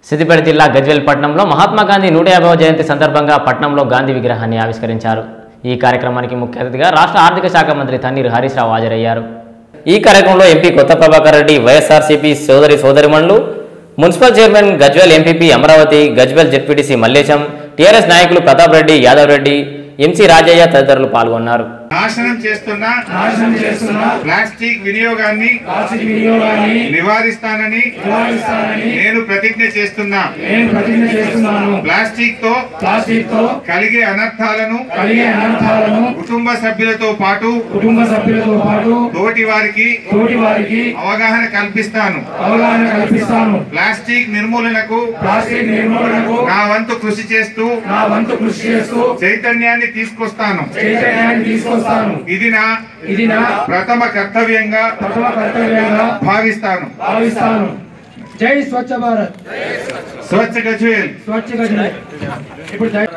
సిద్దిపేట జిల్లా గజ్వేల్ పట్టణంలో మహాత్మా గాంధీ నూట యాభైవ జయంతి సందర్భంగా పట్టణంలో గాంధీ విగ్రహాన్ని ఆవిష్కరించారు ఈ కార్యక్రమానికి ముఖ్య అతిథిగా రాష్ట్ర ఆర్థిక శాఖ మంత్రి తన్నీరు హరీష్ రావు హాజరయ్యారు ఈ కార్యక్రమంలో ఎంపీ కొత్త ప్రభాకర్ రెడ్డి వైఎస్ఆర్సీపీ సోదరి సోదరిమణులు municipal chairman Gajwel MPP Amaravati Gajwel ZPTC Mallesham TRS నాయకులు ప్రతాప్ రెడ్డి యాదవ్ రెడ్డి ఎంసీ రాజయ్య తదితరులు పాల్గొన్నారు నాశనం చేస్తున్న నాశనం చేస్తున్న ప్లాస్టిక్ వినియోగాన్ని ప్లాస్టిక్ వినియోగాన్ని నివారిస్తానని నివారిస్తానని నేను ప్రతిజ్ఞ చేస్తున్నా నేను ప్రతిజ్ఞ చేస్తున్నాను ప్లాస్టిక్ తో ప్లాస్టిక్ తో కలిగే అనర్థాలను కలిగే అనర్థాలను కుటుంబ సభ్యులతో పాటు కుటుంబ సభ్యులతో పాటు తోటి వారికి తోటి వారికి అవగాహన కల్పిస్తాను అవగాహన కల్పిస్తాను ప్లాస్టిక్ నిర్మూలనకు ప్లాస్టిక్ నిర్మూలనకు నా వంతు కృషి చేస్తూ నా వంతు కృషి చేస్తూ చైతన్యాన్ని తీసుకొస్తాను చైతన్యాన్ని తీసుకొస్తాను ఇది నా ఇది నా ప్రథమ కర్తవ్యంగా ప్రథమ కర్తవ్యంగా భావిస్తాను భావిస్తాను జై స్వచ్ఛ భారత్ స్వచ్ఛ గజ్వేల్ స్వచ్ఛ గజ ఇప్పుడు జై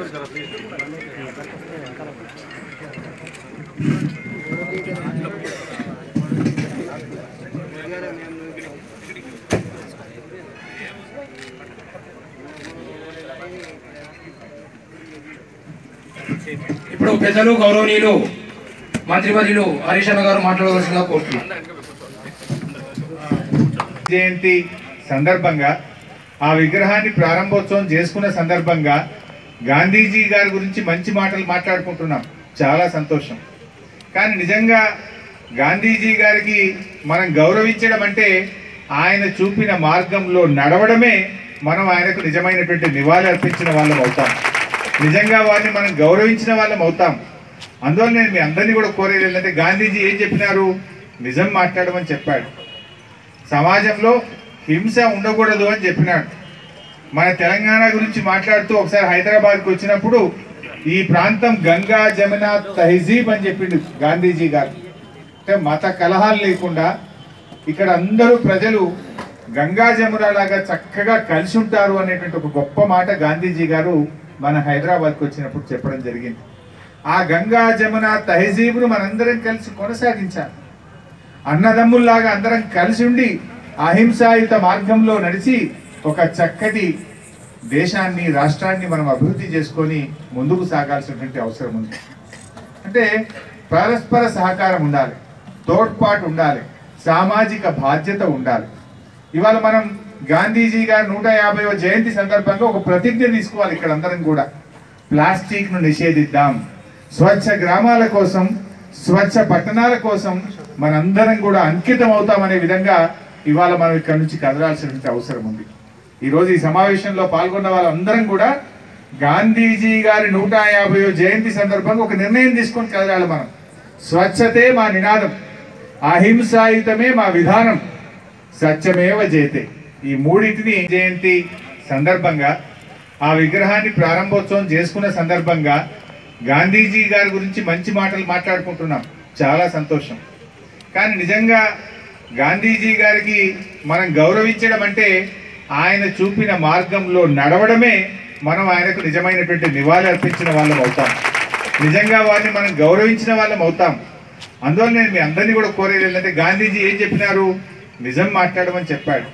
ఇప్పుడు పెద్దలు గౌరవనీయులు మంత్రివర్యులు హరీష్ అన్న గారు మాట్లాడవలసిందిగా కోరుతున్నాను జయంతి సందర్భంగా ఆ విగ్రహాన్ని ప్రారంభోత్సవం చేసుకున్న సందర్భంగా గాంధీజీ గారి గురించి మంచి మాటలు మాట్లాడుకుంటున్నాం చాలా సంతోషం కానీ నిజంగా గాంధీజీ గారికి మనం గౌరవించడం అంటే ఆయన చూపిన మార్గంలో నడవడమే మనం ఆయనకు నిజమైనటువంటి నివాళి అర్పించిన వాళ్ళం అవుతాం నిజంగా వారిని మనం గౌరవించిన వాళ్ళం అవుతాం అందువల్ల నేను మీ అందరినీ కూడా కోరేది ఏంటంటే గాంధీజీ ఏం చెప్పినారు నిజం మాట్లాడమని చెప్పాడు సమాజంలో హింస ఉండకూడదు అని చెప్పినాడు మన తెలంగాణ గురించి మాట్లాడుతూ ఒకసారి హైదరాబాద్కి వచ్చినప్పుడు ఈ ప్రాంతం గంగా జమున తహజీబ్ అని చెప్పిండు గాంధీజీ గారు అంటే మత కలహాలు లేకుండా ఇక్కడ అందరూ ప్రజలు గంగా జమున లాగా చక్కగా కలిసి ఉంటారు అనేటువంటి ఒక గొప్ప మాట గాంధీజీ గారు మన హైదరాబాద్కి వచ్చినప్పుడు చెప్పడం జరిగింది ఆ గంగా జమున తహజీబ్ను మనందరం కలిసి కొనసాగించాలి అన్నదమ్ముల్లాగా అందరం కలిసి ఉండి అహింసాయుత మార్గంలో నడిచి ఒక చక్కటి దేశాన్ని రాష్ట్రాన్ని మనం అభివృద్ధి చేసుకొని ముందుకు సాగాల్సినటువంటి అవసరం ఉంది అంటే పరస్పర సహకారం ఉండాలి తోడ్పాటు ఉండాలి సామాజిక బాధ్యత ఉండాలి ఇవాళ మనం గాంధీజీ గారి నూట యాభైవ జయంతి సందర్భంగా ఒక ప్రతిజ్ఞ తీసుకోవాలి ఇక్కడ అందరం కూడా ప్లాస్టిక్ ను నిషేధిద్దాం స్వచ్ఛ గ్రామాల కోసం స్వచ్ఛ పట్టణాల కోసం మనందరం కూడా అంకితం అవుతామనే విధంగా ఇవాళ మనం ఇక్కడ నుంచి కదలాల్సినటువంటి అవసరం ఉంది ఈరోజు ఈ సమావేశంలో పాల్గొన్న వాళ్ళందరం కూడా గాంధీజీ గారి నూట యాభై జయంతి సందర్భంగా ఒక నిర్ణయం తీసుకొని కదలాలి మనం స్వచ్ఛతే మా నినాదం అహింసాయుతమే మా విధానం సత్యమేవ జయతే ఈ మూడింటిని జయంతి సందర్భంగా ఆ విగ్రహాన్ని ప్రారంభోత్సవం చేసుకున్న సందర్భంగా గాంధీజీ గారి గురించి మంచి మాటలు మాట్లాడుకుంటున్నాం చాలా సంతోషం కానీ నిజంగా గాంధీజీ గారికి మనం గౌరవించడం అంటే ఆయన చూపిన మార్గంలో నడవడమే మనం ఆయనకు నిజమైనటువంటి నివాళి అర్పించిన వాళ్ళం అవుతాం నిజంగా వారిని మనం గౌరవించిన వాళ్ళం అవుతాం అందువల్ల నేను మీ అందరినీ కూడా కోరేది ఏంటంటే గాంధీజీ ఏం చెప్పినారు నిజం మాట్లాడమని చెప్పాడు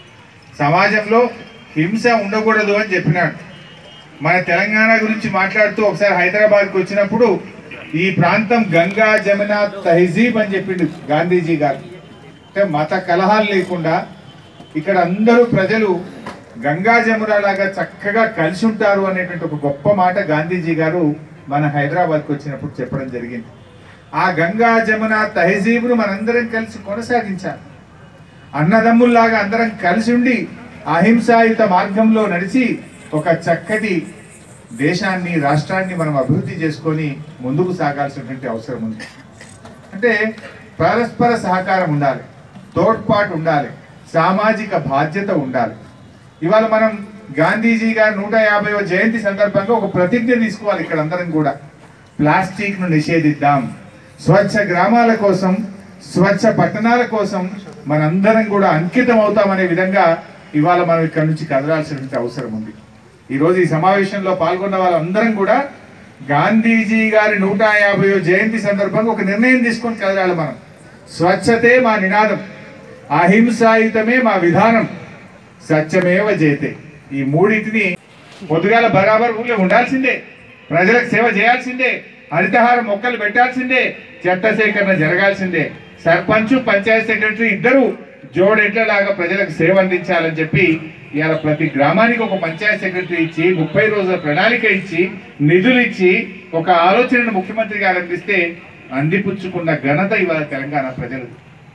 సమాజంలో హింస ఉండకూడదు అని చెప్పినాడు మన తెలంగాణ గురించి మాట్లాడుతూ ఒకసారి హైదరాబాద్కి వచ్చినప్పుడు ఈ ప్రాంతం గంగా జమున తహజీబ్ అని చెప్పిండు గాంధీజీ గారు అంటే మత కలహాలు లేకుండా ఇక్కడ అందరూ ప్రజలు గంగా జమున లాగా చక్కగా కలిసి ఉంటారు అనేటువంటి ఒక గొప్ప మాట గాంధీజీ గారు మన హైదరాబాద్కి వచ్చినప్పుడు చెప్పడం జరిగింది ఆ గంగా జమున తహజీబ్ను మనందరం కలిసి కొనసాగించాలి అన్నదమ్ముల్లాగా అందరం కలిసి ఉండి అహింసాయుత మార్గంలో నడిచి ఒక చక్కటి దేశాన్ని రాష్ట్రాన్ని మనం అభివృద్ధి చేసుకొని ముందుకు సాగాల్సినటువంటి అవసరం ఉంది అంటే పరస్పర సహకారం ఉండాలి తోడ్పాటు ఉండాలి సామాజిక బాధ్యత ఉండాలి ఇవాళ మనం గాంధీజీ గారి నూట యాభైవ జయంతి సందర్భంగా ఒక ప్రతిజ్ఞ తీసుకోవాలి ఇక్కడ అందరం కూడా ప్లాస్టిక్ ను నిషేధిద్దాం స్వచ్ఛ గ్రామాల కోసం స్వచ్ఛ పట్టణాల కోసం మనందరం కూడా అంకితం అవుతామనే విధంగా ఇవాళ మనం ఇక్కడ నుంచి కదలాల్సినటువంటి అవసరం ఉంది ఈరోజు ఈ సమావేశంలో పాల్గొన్న వాళ్ళందరం కూడా గాంధీజీ గారి నూట యాభై జయంతి సందర్భంగా ఒక నిర్ణయం తీసుకొని కదలాలి మనం స్వచ్ఛతే మా నినాదం అహింసాయుతమే మా విధానం సత్యమేవ జయతే ఈ మూడింటిని పొద్దుగాల బరాబర్ ఊళ్ళో ఉండాల్సిందే ప్రజలకు సేవ చేయాల్సిందే హరితహార మొక్కలు పెట్టాల్సిందే చెత్త సేకరణ జరగాల్సిందే సర్పంచ్ పంచాయత్ సెక్రటరీ ఇద్దరు జోడెడ్లలాగా ప్రజలకు సేవ అందించాలని చెప్పి ఇవాళ ప్రతి గ్రామానికి ఒక పంచాయత్ సెక్రటరీ ఇచ్చి ముప్పై రోజుల ప్రణాళిక ఇచ్చి నిధులు ఇచ్చి ఒక ఆలోచనను ముఖ్యమంత్రి గారు అందిస్తే అందిపుచ్చుకున్న ఘనత ఇవాళ తెలంగాణ ప్రజలు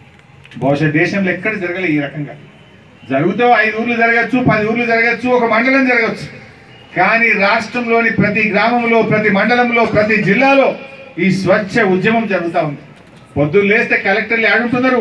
బహుశా దేశంలో ఎక్కడ జరగలే ఈ రకంగా జరుగుతూ ఐదు ఊర్లు జరగచ్చు పది ఊర్లు జరగచ్చు ఒక మండలం జరగచ్చు కానీ రాష్ట్రంలోని ప్రతి గ్రామంలో ప్రతి మండలంలో ప్రతి జిల్లాలో ఈ స్వచ్ఛ ఉద్యమం జరుగుతూ ఉంది పొద్దున్న లేస్తే కలెక్టర్లు ఆడుంటున్నారు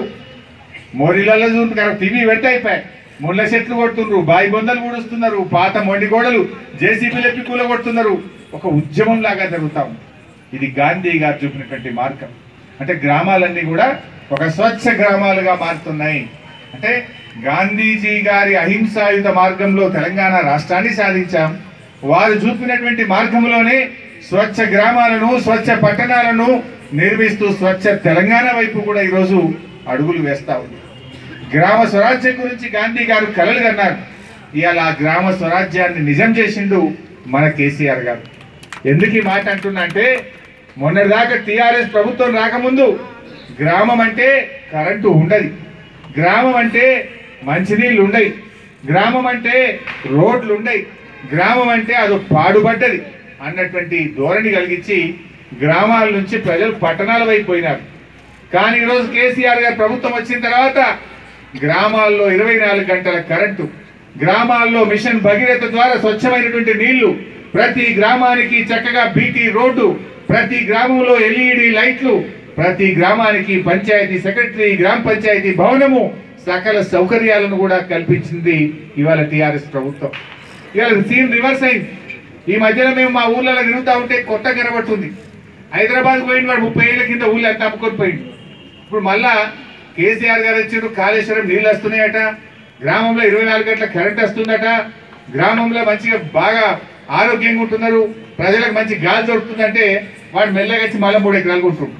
మోరీలలో చూస్తున్నారు టీవీ పెడితే అయిపోయాయి ముళ్ళ చెట్లు కొడుతున్నారు బాయి బొందలు కూడుస్తున్నారు పాత మొండి గోడలు జేసీబీలు ఎప్పి కూల కొడుతున్నారు ఒక ఉద్యమం లాగా జరుగుతా ఉంది ఇది గాంధీ గారు చూపినటువంటి మార్గం అంటే గ్రామాలన్నీ కూడా ఒక స్వచ్ఛ గ్రామాలుగా మారుతున్నాయి అంటే గాంధీజీ గారి అహింసాయుత మార్గంలో తెలంగాణ రాష్ట్రాన్ని సాధించాం వారు చూపినటువంటి మార్గంలోనే స్వచ్ఛ గ్రామాలను స్వచ్ఛ పట్టణాలను నిర్మిస్తూ స్వచ్ఛ తెలంగాణ వైపు కూడా ఈరోజు అడుగులు వేస్తా ఉంది గ్రామ స్వరాజ్యం గురించి గాంధీ గారు కలలు కన్నారు ఇవాళ ఆ గ్రామ స్వరాజ్యాన్ని నిజం చేసిండు మన కేసీఆర్ గారు ఎందుకు ఈ మాట అంటున్నా అంటే మొన్నటిదాకా టీఆర్ఎస్ ప్రభుత్వం రాకముందు గ్రామం అంటే కరెంటు ఉండదు గ్రామం అంటే మంచినీళ్ళు ఉండయి గ్రామం అంటే రోడ్లు ఉండయి గ్రామం అంటే అదొక పాడుపడ్డది అన్నటువంటి ధోరణి కలిగించి గ్రామాల నుంచి ప్రజలు పట్టణాల వైపు పోయినారు కానీ ఈరోజు కేసీఆర్ గారి ప్రభుత్వం వచ్చిన తర్వాత గ్రామాల్లో ఇరవై నాలుగు గంటల కరెంటు గ్రామాల్లో మిషన్ భగీరథ ద్వారా స్వచ్ఛమైనటువంటి నీళ్లు ప్రతి గ్రామానికి చక్కగా బీటీ రోడ్డు ప్రతి గ్రామంలో ఎల్ఈడి లైట్లు ప్రతి గ్రామానికి పంచాయతీ సెక్రటరీ గ్రామ పంచాయతీ భవనము సకల సౌకర్యాలను కూడా కల్పించింది ఇవాళ టిఆర్ఎస్ ప్రభుత్వం ఇవాళ సీన్ రివర్స్ అయింది ఈ మధ్యన మేము మా ఊర్లలో తిరుగుతూ ఉంటే కొత్త కనబడుతుంది హైదరాబాద్ పోయిన వాడు ముప్పై ఏళ్ళ కింద ఊళ్ళో అంతా అమ్ముకొని పోయింది ఇప్పుడు మళ్ళా కేసీఆర్ గారు వచ్చారు కాళేశ్వరం నీళ్ళు వస్తున్నాయట గ్రామంలో ఇరవై నాలుగు గంటల కరెంట్ వస్తుందట గ్రామంలో మంచిగా బాగా ఆరోగ్యంగా ఉంటున్నారు ప్రజలకు మంచి గాలి దొరుకుతుందంటే వాడు మెల్లగా వచ్చి మళ్ళీ మూడు ఎకరాలు కొంటుండ్రు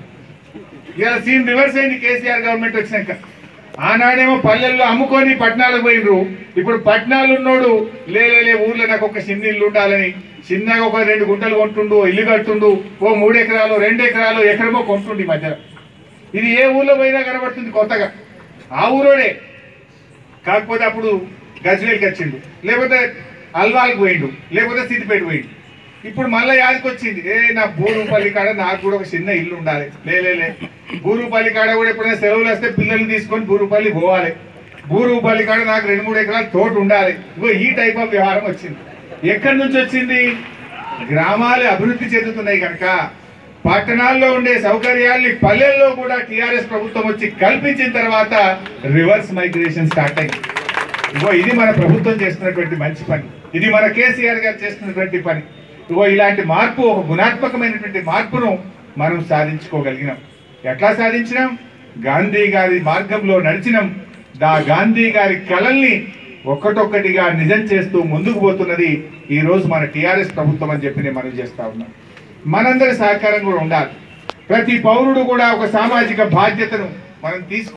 ఇలా సీన్ రివర్స్ అయింది కేసీఆర్ గవర్నమెంట్ వచ్చినాక ఆనాడేమో పల్లెల్లో అమ్ముకొని పట్టణాలకు పోయినరు ఇప్పుడు పట్టణాలు ఉన్నోడు లే లే, లే ఊర్లో నాకు ఒక చిన్న ఇల్లు ఉండాలని చిన్నగా ఒక రెండు గుంటలు కొంటుండు ఓ ఇల్లు కట్టుండు ఓ మూడు ఎకరాలు రెండు ఎకరాలు ఎకరమో కొంటుండు ఈ మధ్యలో ఇది ఏ ఊర్లో పోయినా కనబడుతుంది కొత్తగా ఆ ఊరోడే కాకపోతే అప్పుడు గజ్వేల్కి వచ్చిండు లేకపోతే అల్వాల్కి పోయిండు లేకపోతే సిద్దిపేట పోయిండు ఇప్పుడు మళ్ళీ యాదికి వచ్చింది ఏ నా బూరుపల్లి కాడ నాకు కూడా ఒక చిన్న ఇల్లు ఉండాలి లే లే, లే బూరుపల్లి కాడ కూడా ఎప్పుడైనా సెలవులు వస్తే పిల్లల్ని తీసుకొని బూరుపల్లి పోవాలి బూరుపల్లి కాడ నాకు రెండు మూడు ఎకరాల తోట ఉండాలి ఇగో ఈ టైప్ ఆఫ్ వ్యవహారం వచ్చింది ఎక్కడి నుంచి వచ్చింది గ్రామాలు అభివృద్ధి చెందుతున్నాయి కనుక పట్టణాల్లో ఉండే సౌకర్యాల్ని పల్లెల్లో కూడా టిఆర్ఎస్ ప్రభుత్వం వచ్చి కల్పించిన తర్వాత రివర్స్ మైగ్రేషన్ స్టార్ట్ అయింది ఇగో ఇది మన ప్రభుత్వం చేస్తున్నటువంటి మంచి పని ఇది మన కేసీఆర్ గారు చేస్తున్నటువంటి పని ఇగో ఇలాంటి మార్పు ఒక గుణాత్మకమైనటువంటి మార్పును మనం సాధించుకోగలిగినాం ఎట్లా సాధించినాం గాంధీ గారి మార్గంలో నడిచినాం దా గాంధీ గారి కళల్ని ఒక్కటొక్కటిగా నిజం చేస్తూ ముందుకు పోతున్నది ఈ రోజు మన టిఆర్ఎస్ ప్రభుత్వం అని చెప్పి నేను మనం చేస్తా ఉన్నాం మనందరి సహకారం కూడా ఉండాలి ప్రతి పౌరుడు కూడా ఒక సామాజిక బాధ్యతను మనం తీసుకు